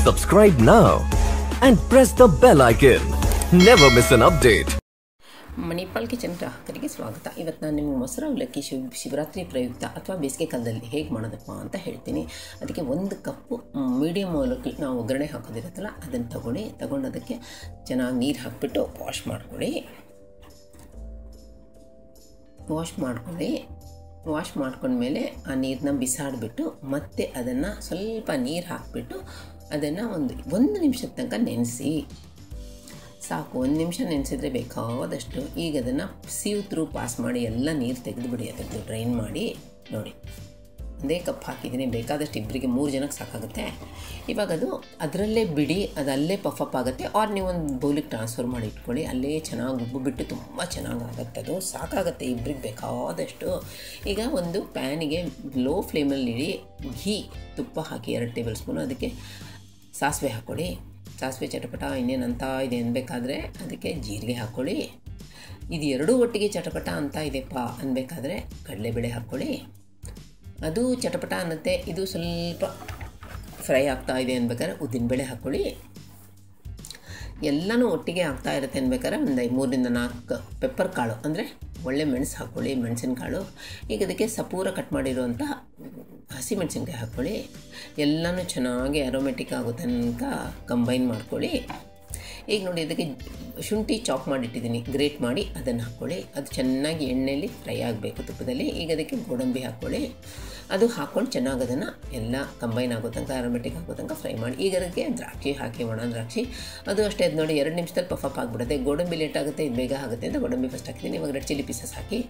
Subscribe now and press the bell icon. Never miss an update. Manipal kitchen ಗ್ರಾಹಕರಿಗೆ ಸ್ವಾಗತ ಇವತ್ತು ನಾನು ನಿಮಗೆ ಮೊಸರು ಅವಲಕ್ಕಿ ಶಿವ ಶಿವರಾತ್ರಿ ಪ್ರಯುಕ್ತ ಅಥವಾ ಬೇಸಿಗೆ ಕಾಲದಲ್ಲಿ ಹೇಗೆ ಮಾಡೋದಪ್ಪ ಅಂತ ಹೇಳ್ತೀನಿ ಅದಕ್ಕೆ ಒಂದು ಕಪ್ಪು ಮೀಡಿಯಮ್ ಅವಲಕ್ಕಿ ನಾವು ಒಗ್ಗರಣೆ ಹಾಕೋದಿರುತ್ತಲ್ಲ ಅದನ್ನು ತಗೊಳ್ಳಿ ತಗೊಂಡೋದಕ್ಕೆ ಚೆನ್ನಾಗಿ ನೀರು ಹಾಕಿಬಿಟ್ಟು ವಾಶ್ ಮಾಡ್ಕೊಳ್ಳಿ ವಾಶ್ ಮಾಡ್ಕೊಳ್ಳಿ ವಾಶ್ ಮಾಡ್ಕೊಂಡ್ಮೇಲೆ ಆ ನೀರನ್ನ ಬಿಸಾಡಿಬಿಟ್ಟು ಮತ್ತೆ ಅದನ್ನು ಸ್ವಲ್ಪ ನೀರು ಹಾಕಿಬಿಟ್ಟು ಅದನ್ನು ಒಂದು ಒಂದು ನಿಮಿಷದ ತನಕ ನೆನೆಸಿ ಸಾಕು ಒಂದು ನಿಮಿಷ ನೆನೆಸಿದ್ರೆ ಬೇಕಾದಷ್ಟು ಈಗ ಅದನ್ನು ಸೀವ್ ಥ್ರೂ ಪಾಸ್ ಮಾಡಿ ಎಲ್ಲ ನೀರು ತೆಗೆದುಬಿಡಿ ಅದನ್ನು ಡ್ರೈನ್ ಮಾಡಿ ನೋಡಿ ಒಂದೇ ಕಪ್ ಹಾಕಿದ್ದೀನಿ ಬೇಕಾದಷ್ಟು ಇಬ್ಬರಿಗೆ ಮೂರು ಜನಕ್ಕೆ ಸಾಕಾಗುತ್ತೆ ಇವಾಗ ಅದು ಅದರಲ್ಲೇ ಬಿಡಿ ಅದು ಅಲ್ಲೇ ಪಫಪ್ ಆಗುತ್ತೆ ಆರ್ ನೀವು ಒಂದು ಬೌಲಿಗೆ ಟ್ರಾನ್ಸ್ಫರ್ ಮಾಡಿ ಇಟ್ಕೊಳ್ಳಿ ಅಲ್ಲೇ ಚೆನ್ನಾಗಿ ಉಬ್ಬು ಬಿಟ್ಟು ತುಂಬ ಚೆನ್ನಾಗಿ ಆಗುತ್ತೆ ಅದು ಸಾಕಾಗುತ್ತೆ ಇಬ್ಬರಿಗೆ ಬೇಕಾದಷ್ಟು ಈಗ ಒಂದು ಪ್ಯಾನಿಗೆ ಲೋ ಫ್ಲೇಮಲ್ಲಿ ಇಡಿ ಘೀ ತುಪ್ಪ ಹಾಕಿ ಎರಡು ಟೇಬಲ್ ಸ್ಪೂನು ಅದಕ್ಕೆ ಸಾಸಿವೆ ಹಾಕ್ಕೊಳ್ಳಿ ಸಾಸಿವೆ ಚಟಪಟ ಇನ್ನೇನಂತ ಇದೆ ಅನ್ಬೇಕಾದ್ರೆ ಅದಕ್ಕೆ ಜೀರಿಗೆ ಹಾಕ್ಕೊಳ್ಳಿ ಇದು ಎರಡೂ ಒಟ್ಟಿಗೆ ಚಟಪಟ ಅಂತ ಇದೆಪ್ಪ ಅನ್ಬೇಕಾದ್ರೆ ಕಡಲೆಬೇಳೆ ಹಾಕ್ಕೊಳ್ಳಿ ಅದು ಚಟಪಟ ಅನ್ನತ್ತೆ ಇದು ಸ್ವಲ್ಪ ಫ್ರೈ ಆಗ್ತಾ ಇದೆ ಅನ್ಬೇಕಾದ್ರೆ ಉದ್ದಿನಬೇಳೆ ಹಾಕ್ಕೊಳ್ಳಿ ಎಲ್ಲನೂ ಒಟ್ಟಿಗೆ ಆಗ್ತಾ ಇರುತ್ತೆ ಅನ್ಬೇಕಾದ್ರೆ ಒಂದು ಮೂರರಿಂದ ನಾಲ್ಕು ಪೆಪ್ಪರ್ ಕಾಳು ಅಂದರೆ ಒಳ್ಳೆ ಮೆಣಸು ಹಾಕ್ಕೊಳ್ಳಿ ಮೆಣಸಿನ ಕಾಳು ಈಗ ಅದಕ್ಕೆ ಸಪೂರ ಕಟ್ ಮಾಡಿರುವಂಥ ಹಸಿಮೆಣಸಿನ್ಕಾಯಿ ಹಾಕ್ಕೊಳ್ಳಿ ಎಲ್ಲನೂ ಚೆನ್ನಾಗಿ ಅರೋಮೆಟಿಕ್ ಆಗೋ ತನಕ ಕಂಬೈನ್ ಮಾಡ್ಕೊಳ್ಳಿ ಈಗ ನೋಡಿ ಅದಕ್ಕೆ ಶುಂಠಿ ಚಾಪ್ ಮಾಡಿಟ್ಟಿದ್ದೀನಿ ಗ್ರೇಟ್ ಮಾಡಿ ಅದನ್ನು ಹಾಕ್ಕೊಳ್ಳಿ ಅದು ಚೆನ್ನಾಗಿ ಎಣ್ಣೆಯಲ್ಲಿ ಫ್ರೈ ಆಗಬೇಕು ತುಪ್ಪದಲ್ಲಿ ಈಗ ಅದಕ್ಕೆ ಗೋಡಂಬಿ ಹಾಕ್ಕೊಳ್ಳಿ ಅದು ಹಾಕ್ಕೊಂಡು ಚೆನ್ನಾಗಿ ಅದನ್ನು ಎಲ್ಲ ಕಂಬೈನ್ ಆಗೋ ತನಕ ಅರೋಮೆಟಿಕ್ ಆಗೋ ತನಕ ಫ್ರೈ ಮಾಡಿ ಈಗ ಅದಕ್ಕೆ ದ್ರಾಕ್ಷಿ ಹಾಕಿ ಒಣ ದ್ರಾಕ್ಷಿ ಅದು ಅಷ್ಟೇ ಅದು ನೋಡಿ ಎರಡು ನಿಮಿಷದಲ್ಲಿ ಪಫಪ್ ಆಗಿಬಿಡುತ್ತೆ ಗೋಡಂಬಿ ಲೇಟ್ ಆಗುತ್ತೆ ಇದು ಬೇಗ ಆಗುತ್ತೆ ಅಂತ ಗೋಡಂಬಿ ಫಸ್ಟ್ ಹಾಕಿದ್ದೀನಿ ಇವಾಗ ರೆಡ್ ಚಿಲ್ಲಿ ಪೀಸಸ್ ಹಾಕಿ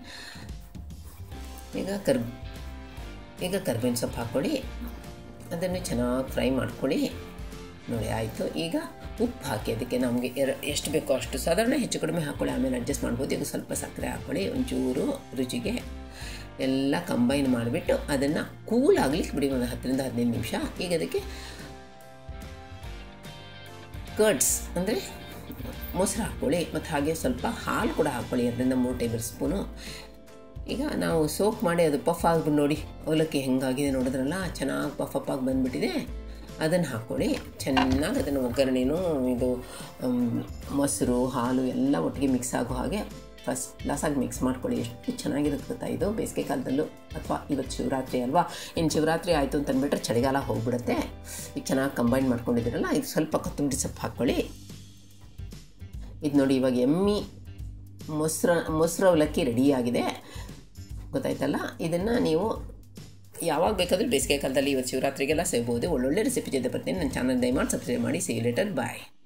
ಈಗ ಕರ್ ಈಗ ಕರ್ಬೇವಿನ ಸೊಪ್ಪು ಹಾಕ್ಕೊಳ್ಳಿ ಅದನ್ನು ಚೆನ್ನಾಗಿ ಫ್ರೈ ಮಾಡ್ಕೊಳ್ಳಿ ನೋಡಿ ಆಯಿತು ಈಗ ಉಪ್ಪು ಹಾಕಿ ಅದಕ್ಕೆ ನಮಗೆ ಎರ ಎಷ್ಟು ಬೇಕೋ ಅಷ್ಟು ಸಾಧಾರಣ ಹೆಚ್ಚು ಕಡಿಮೆ ಹಾಕ್ಕೊಳ್ಳಿ ಆಮೇಲೆ ಅಡ್ಜಸ್ಟ್ ಮಾಡ್ಬೋದು ಈಗ ಸ್ವಲ್ಪ ಸಕ್ಕರೆ ಹಾಕ್ಕೊಳ್ಳಿ ಒಂಚೂರು ರುಚಿಗೆ ಎಲ್ಲ ಕಂಬೈನ್ ಮಾಡಿಬಿಟ್ಟು ಅದನ್ನು ಕೂಲ್ ಆಗ್ಲಿಕ್ಕೆ ಬಿಡಿ ಒಂದು ಹತ್ತರಿಂದ ಹದಿನೈದು ನಿಮಿಷ ಈಗ ಅದಕ್ಕೆ ಕರ್ಡ್ಸ್ ಅಂದರೆ ಮೊಸರು ಹಾಕ್ಕೊಳ್ಳಿ ಮತ್ತು ಹಾಗೆ ಸ್ವಲ್ಪ ಹಾಲು ಕೂಡ ಹಾಕ್ಕೊಳ್ಳಿ ಅದರಿಂದ ಮೂರು ಟೇಬಲ್ ಸ್ಪೂನು ಈಗ ನಾವು ಸೋಪ್ ಮಾಡಿ ಅದು ಪಫ್ ಆಗಿಬಿಟ್ಟು ನೋಡಿ ಅವಲಕ್ಕಿ ಹೆಂಗಾಗಿದೆ ನೋಡಿದ್ರಲ್ಲ ಚೆನ್ನಾಗಿ ಪಫಪ್ ಆಗಿ ಬಂದುಬಿಟ್ಟಿದೆ ಅದನ್ನು ಹಾಕ್ಕೊಳ್ಳಿ ಚೆನ್ನಾಗಿ ಅದನ್ನು ಒಗ್ಗರಣೆನೂ ಇದು ಮೊಸರು ಹಾಲು ಎಲ್ಲ ಒಟ್ಟಿಗೆ ಮಿಕ್ಸ್ ಆಗೋ ಹಾಗೆ ಫಸ್ಟ್ ಕ್ಲಾಸಾಗಿ ಮಿಕ್ಸ್ ಮಾಡ್ಕೊಳ್ಳಿ ಎಷ್ಟು ಚೆನ್ನಾಗಿರುತ್ತೆ ಗೊತ್ತಾ ಇದು ಬೇಸಿಗೆ ಕಾಲದಲ್ಲೂ ಅಥವಾ ಇವತ್ತು ಶಿವರಾತ್ರಿ ಅಲ್ವಾ ಇನ್ನು ಶಿವರಾತ್ರಿ ಆಯಿತು ಅಂತ ಅಂದ್ಬಿಟ್ರೆ ಚಳಿಗಾಲ ಹೋಗ್ಬಿಡುತ್ತೆ ಈಗ ಚೆನ್ನಾಗಿ ಕಂಬೈನ್ ಮಾಡ್ಕೊಂಡಿದ್ದೀರಲ್ಲ ಇದು ಸ್ವಲ್ಪ ಕೊತ್ತಂಬರಿ ಸೊಪ್ಪು ಹಾಕ್ಕೊಳ್ಳಿ ಇದು ನೋಡಿ ಇವಾಗ ಎಮ್ಮಿ ಮೊಸರು ಮೊಸರು ಅವಲಕ್ಕಿ ರೆಡಿಯಾಗಿದೆ ಗೊತ್ತಾಯ್ತಲ್ಲ ಇದನ್ನು ನೀವು ಯಾವಾಗ ಬೇಕಾದರೂ ಬೇಸಿಗೆ ಕಾಲದಲ್ಲಿ ಇವತ್ತು ಶಿವರಾತ್ರಿಗೆಲ್ಲ ಸೇಬೋದು ಒಳ್ಳೊಳ್ಳೆ ರೆಸಿಪಿ ಜೊತೆ ಬರ್ತೀನಿ ನನ್ನ ಚಾನಲ್ ದಯಮಾಡಿ ಸಬ್ಸ್ಕ್ರೈಬ್ ಮಾಡಿ ಸಿ ಲೆಟರ್ ಬಾಯ್